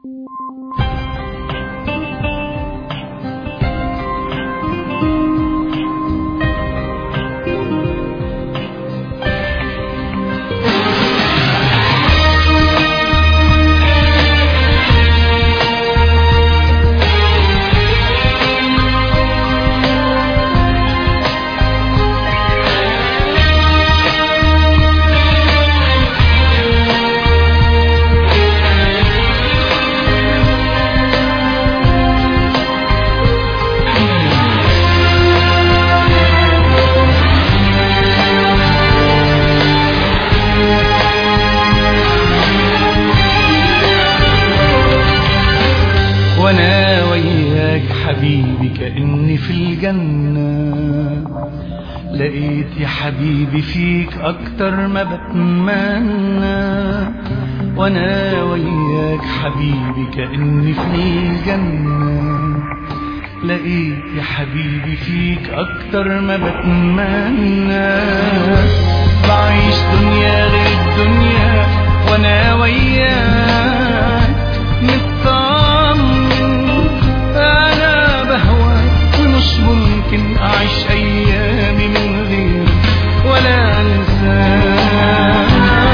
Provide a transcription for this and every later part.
وانا وياك حبيبي كأني في الجنة لقيت يا حبيبي فيك اكتر ما بتمنى وانا وياك حبيبي كأني في الجنة لقيت يا حبيبي فيك اكتر ما بتمنى بعيش دنيا غير الدنيا وانا وياك مطمن انا بهواك ومش ممكن اعيش ايامي من غيرك ولا انساك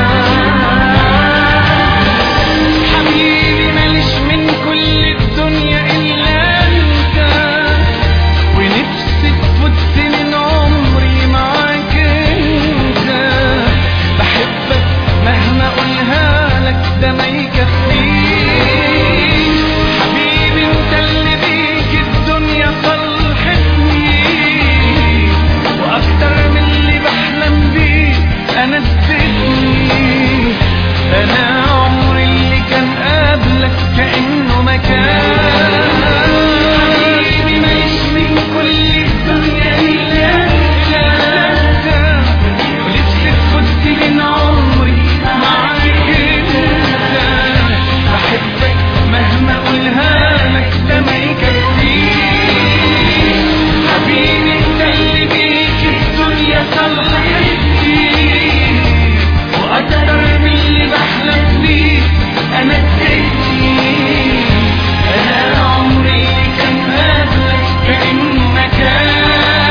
حبيبي ماليش من كل الدنيا الا انت ونفسي تفوت من عمري معاك انت بحبك مهما اقولها لك ده ما يكفيش حبيبي انت اللي بيك الدنيا فرحتني واكتر من اللي بحلم بيه انا اديتني انا عمري اللي كان قبلك كانه مكان حبيبي ماليش من كل الدنيا الا انت ونفسي تفوت من عمري معاك انت بحبك مهما اقولها لك ده ما يكفيش حبيبي انت اللي بيك الدنيا صلحتني واكتر من اللي بحلم بيه انا اديتني انا عمري اللي كان قبلك كانه مكان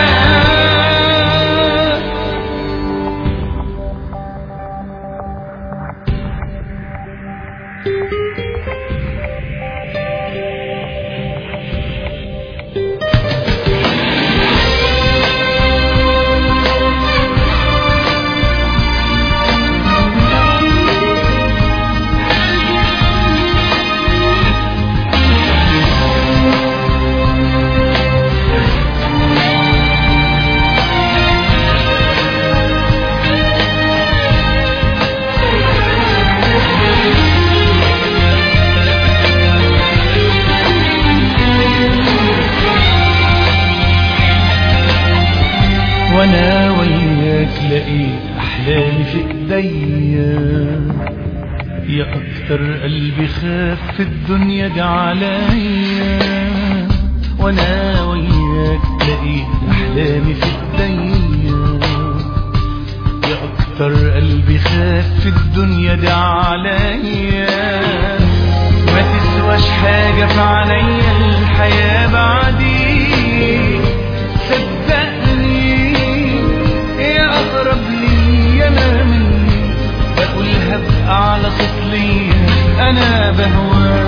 وانا وياك لقيت احلامي في ايديا يا اكتر قلبي خاف في الدنيا دي عليا وانا وياك لقيت احلامي في ايديا يا اكتر قلبي خاف في الدنيا دي عليا ما تسواش حاجة في عينيا الحياة بعديك صدقني يا أقرب لي أنا مني بقولها بأعلى صوت ليا أنا بهواك